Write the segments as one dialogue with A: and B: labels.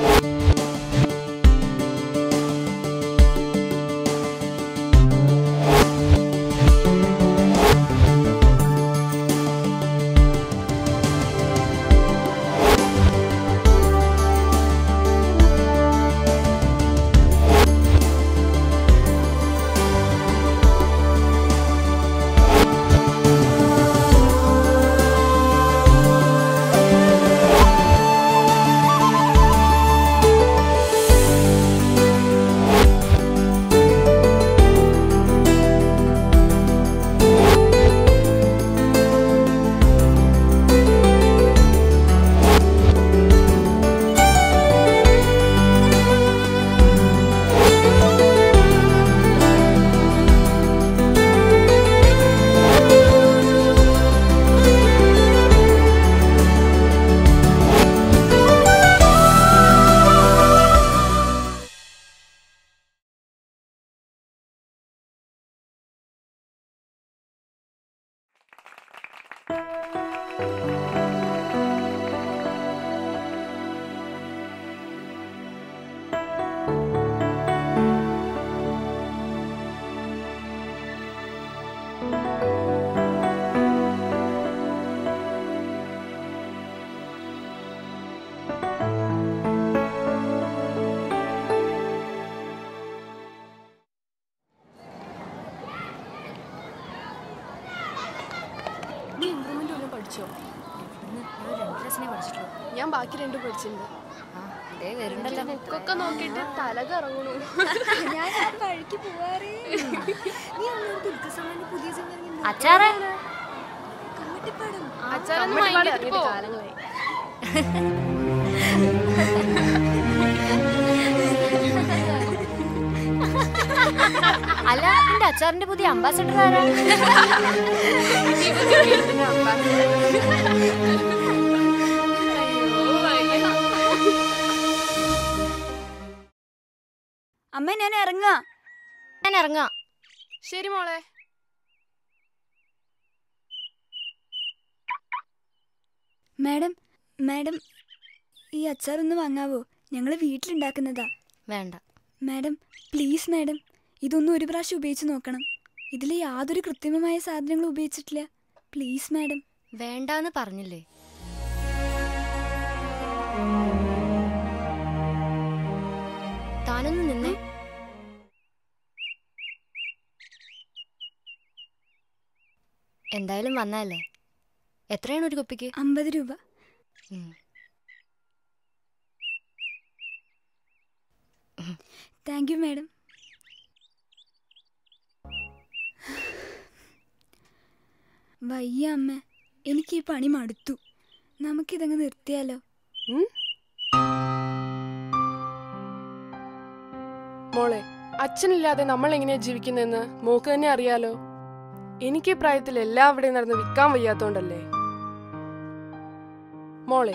A: നീ ഇമ്പ്രൂവ്മെന്റ് വല്ലതും പഠിച്ചോ ഞാൻ ബാക്കി രണ്ടും പഠിച്ചിട്ടുണ്ട് ബുക്കൊക്കെ നോക്കിയിട്ട് തല കറങ്ങണു
B: ഞാൻ ആ വഴിക്ക് പോവാറേ നീ അന്നേരം ദുർഗസമാന്റെ പുതിയ സിനിമ ഇറങ്ങിയില്ലേ?
C: അച്ചാറ്
B: കമ്മട്ടിപ്പാടം
A: അച്ഛനൊന്നും വാങ്ങിയിട്ട് പോ. കാലങ്ങളായി
C: അല്ല നിന്റെ അച്ചാറിന്റെ പുതിയ അംബാസഡർ ആരാ
B: അമ്മ ഞാൻ ഇറങ്ങാ
C: ഞാൻ ഇറങ്ങാം
A: ശരി മോളെ
B: മാഡം മാഡം ഈ അച്ചാർ ഒന്ന് വാങ്ങാവോ ഞങ്ങൾ വീട്ടിലുണ്ടാക്കുന്നതാ
C: വേണ്ട
B: മാഡം പ്ലീസ് മാഡം ഇതൊന്നും ഒരു പ്രാവശ്യം ഉപയോഗിച്ച് നോക്കണം ഇതിൽ യാതൊരു കൃത്രിമമായ സാധനങ്ങളും ഉപയോഗിച്ചിട്ടില്ല പ്ലീസ് മാഡം
C: വേണ്ടാന്ന് പറഞ്ഞില്ലേ താനൊന്ന് നിന്നേ എന്തായാലും വന്നല്ലേ എത്രയാണ് ഒരു കുപ്പിക്ക്
B: അമ്പത് രൂപ
C: ഉം.
B: താങ്ക് യു മാഡം വയ്യ അമ്മ എനിക്ക് ഈ പണി മടുത്തു നമുക്കിതങ്ങ് നിർത്തിയാലോ
A: മോളെ അച്ഛനില്ലാതെ നമ്മൾ എങ്ങനെയാ ജീവിക്കുന്നതെന്ന് മോക്ക് തന്നെ അറിയാലോ എനിക്ക് ഈ പ്രായത്തിൽ എല്ലാവിടെയും നടന്ന് വിൽക്കാൻ വയ്യാത്തോണ്ടല്ലേ മോളെ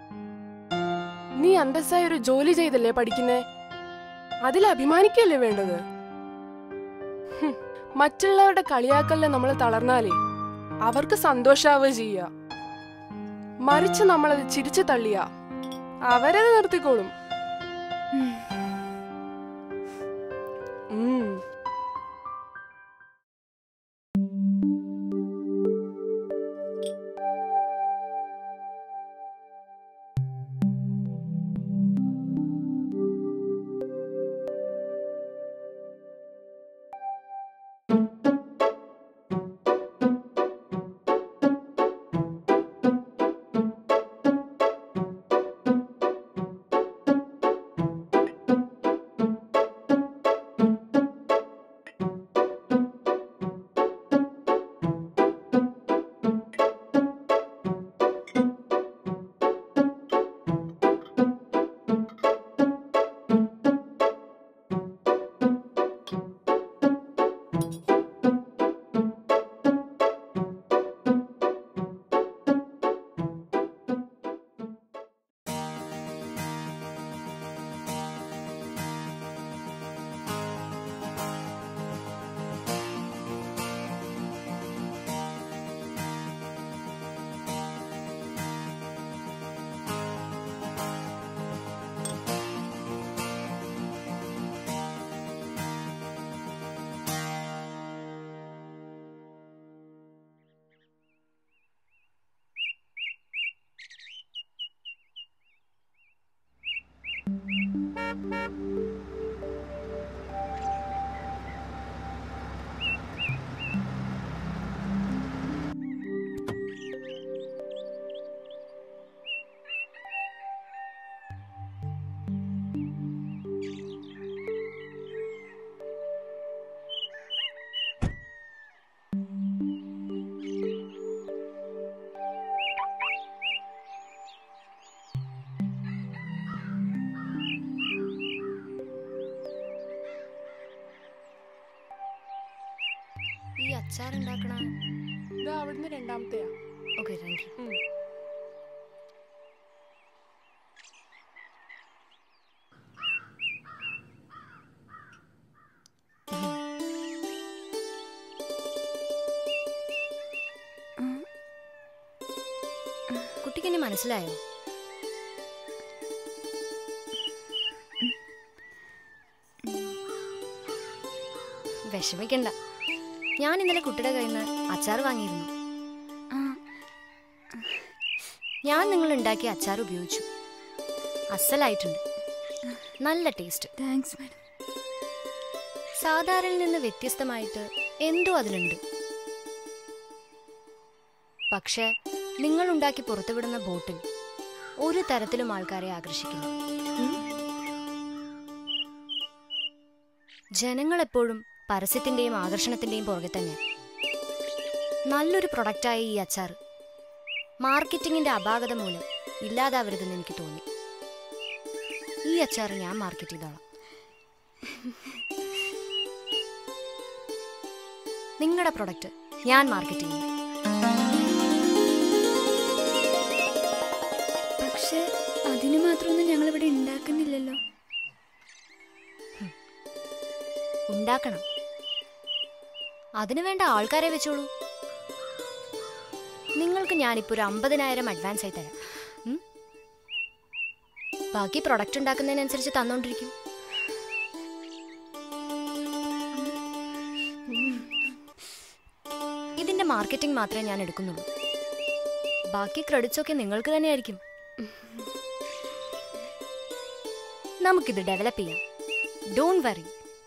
A: നീ അന്തസ്സായ ഒരു ജോലി ചെയ്തല്ലേ പഠിക്കുന്നേ അതിൽ അഭിമാനിക്കല്ലേ വേണ്ടത് ഹും, മറ്റുള്ളവരുടെ കളിയാക്കലിൽ നമ്മൾ തളർന്നാലേ അവർക്ക് സന്തോഷാവുക ചെയ്യുക മറിച്ച് നമ്മളത് ചിരിച്ചു തള്ളിയ അവരത് നിർത്തിക്കോളും ഉം
C: ഈ അച്ചാർ ഉണ്ടാക്കണ
A: ഇത് അവിടുന്ന് രണ്ടാമത്തെയാ
C: ഓക്കെ താങ്ക് യു
A: ഉം.
C: കുട്ടിക്ക് എന്നെ മനസ്സിലായോ വിഷമിക്കണ്ട ഞാൻ ഇന്നലെ കുട്ടിയുടെ കയ്യിൽ നിന്ന് അച്ചാർ വാങ്ങിയിരുന്നു
B: ആ
C: ഞാൻ നിങ്ങൾ ഉണ്ടാക്കിയ അച്ചാർ ഉപയോഗിച്ചു അസലായിട്ടുണ്ട് നല്ല ടേസ്റ്റ്
B: താങ്ക്സ് മാഡം
C: സാധാരണയിൽ നിന്ന് വ്യത്യസ്തമായിട്ട് എന്തോ അതിലുണ്ട് പക്ഷേ നിങ്ങൾ ഉണ്ടാക്കി പുറത്തുവിടുന്ന ബോട്ടിൽ ഒരു തരത്തിലും ആൾക്കാരെ ആകർഷിക്കില്ല ഉം? ജനങ്ങൾ എപ്പോഴും പരസ്യത്തിന്റെയും ആകർഷണത്തിന്റെയും പുറകെ തന്നെ നല്ലൊരു പ്രൊഡക്റ്റായ ഈ അച്ചാർ മാർക്കറ്റിംഗിന്റെ അപാകത മൂലം ഇല്ലാതാവരുതെന്ന് എനിക്ക് തോന്നി ഈ അച്ചാർ ഞാൻ മാർക്കറ്റ് ചെയ്തോളാം നിങ്ങളുടെ പ്രൊഡക്റ്റ് ഞാൻ മാർക്കറ്റ് ചെയ്യുന്നു
B: പക്ഷെ അതിന് മാത്രമൊന്നും ഞങ്ങൾ ഇവിടെ ഉണ്ടാക്കുന്നില്ലല്ലോ
C: ഉണ്ടാക്കണം അതിനു വേണ്ട ആൾക്കാരെ വെച്ചോളൂ നിങ്ങൾക്ക് ഞാനിപ്പോൾ ഒരു അമ്പതിനായിരം അഡ്വാൻസ് ആയി തരാം ഉം? ബാക്കി പ്രൊഡക്റ്റ് ഉണ്ടാക്കുന്നതിനനുസരിച്ച് തന്നോണ്ടിരിക്കും ഇതിന്റെ മാർക്കറ്റിംഗ് മാത്രമേ ഞാൻ എടുക്കുന്നുള്ളൂ ബാക്കി ക്രെഡിറ്റ്സ് ഒക്കെ നിങ്ങൾക്ക് തന്നെയായിരിക്കും നമുക്കിത് ഡെവലപ്പ് ചെയ്യാം ഡോണ്ട് വറി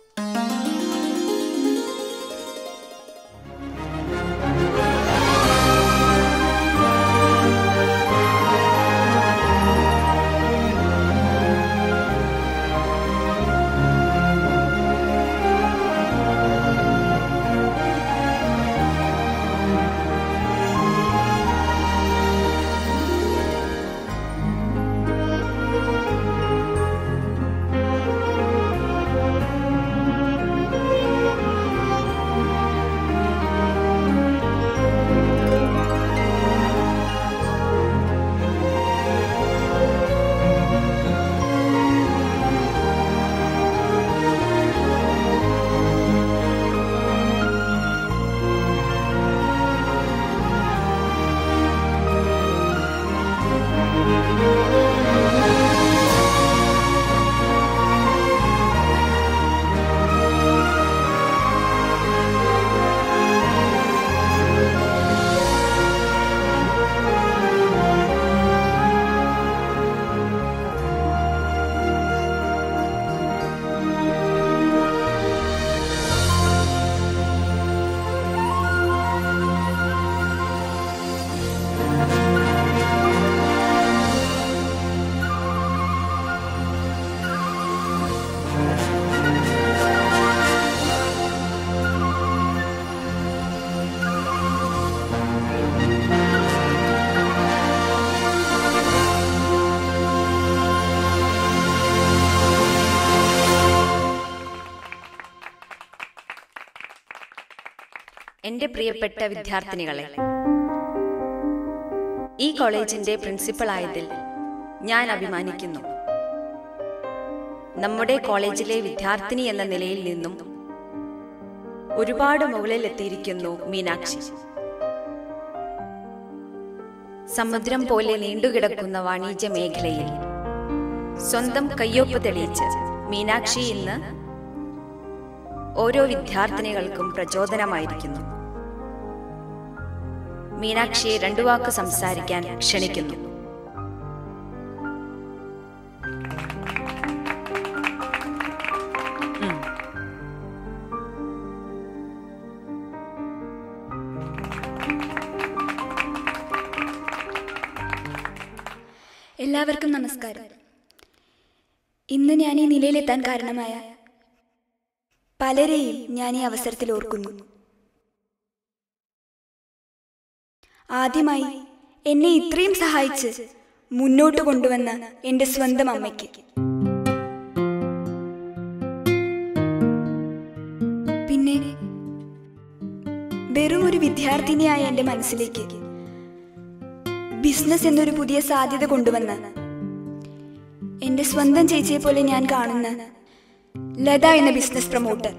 D: എന്റെ പ്രിയപ്പെട്ട വിദ്യാർത്ഥിനികളെ ഈ കോളേജിന്റെ പ്രിൻസിപ്പൽ ആയതിൽ ഞാൻ അഭിമാനിക്കുന്നു നമ്മുടെ കോളേജിലെ വിദ്യാർത്ഥിനി എന്ന നിലയിൽ നിന്നും ഒരുപാട് മുകളിൽ എത്തിയിരിക്കുന്നു മീനാക്ഷി സമുദ്രം പോലെ നീണ്ടുകിടക്കുന്ന വാണിജ്യ മേഖലയിൽ സ്വന്തം കയ്യൊപ്പ് തെളിയിച്ച് മീനാക്ഷി ഇന്ന് ഓരോ വിദ്യാർത്ഥിനികൾക്കും പ്രചോദനമായിരിക്കുന്നു മീനാക്ഷിയെ രണ്ടു വാക്ക് സംസാരിക്കാൻ ക്ഷണിക്കുന്നു
B: എല്ലാവർക്കും നമസ്കാരം ഇന്ന് ഞാൻ ഈ നിലയിലെത്താൻ കാരണമായ പലരെയും ഞാൻ ഈ അവസരത്തിൽ ഓർക്കുന്നു ആദ്യമായി എന്നെ ഇത്രയും സഹായിച്ച് മുന്നോട്ട് കൊണ്ടുവന്ന എൻ്റെ സ്വന്തം അമ്മയ്ക്ക് പിന്നെ വെറും ഒരു വിദ്യാർത്ഥിനിയായ എൻ്റെ മനസ്സിലേക്ക് ബിസിനസ് എന്നൊരു പുതിയ സാധ്യത കൊണ്ടുവന്ന എന്റെ സ്വന്തം ചേച്ചിയെ പോലെ ഞാൻ കാണുന്ന ലത എന്ന ബിസിനസ് പ്രൊമോട്ടർ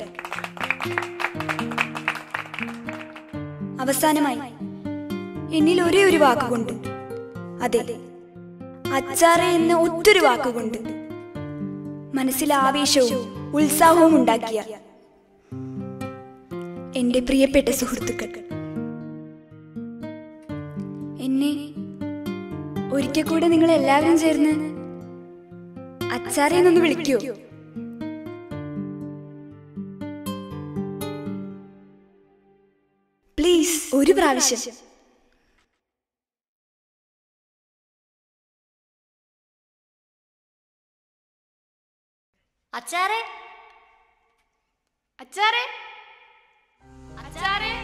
B: അവസാനമായി എന്നിൽ ഒരേ ഒരു വാക്കുകൊണ്ട് അതെ അച്ചാറ എന്ന ഒറ്റൊരു വാക്കുകൊണ്ട് മനസ്സിൽ ആവേശവും ഉത്സാഹവും ഉണ്ടാക്കിയ എന്റെ പ്രിയപ്പെട്ട സുഹൃത്തുക്കൾ എന്നെ ഒരിക്കൽ കൂടെ നിങ്ങൾ എല്ലാവരും ചേർന്ന് അച്ചാറേന്നൊന്ന് വിളിക്കോ പ്ലീസ് ഒരു പ്രാവശ്യം
C: അച്ചാറേ
A: അച്ചാറേ അച്ചാറേ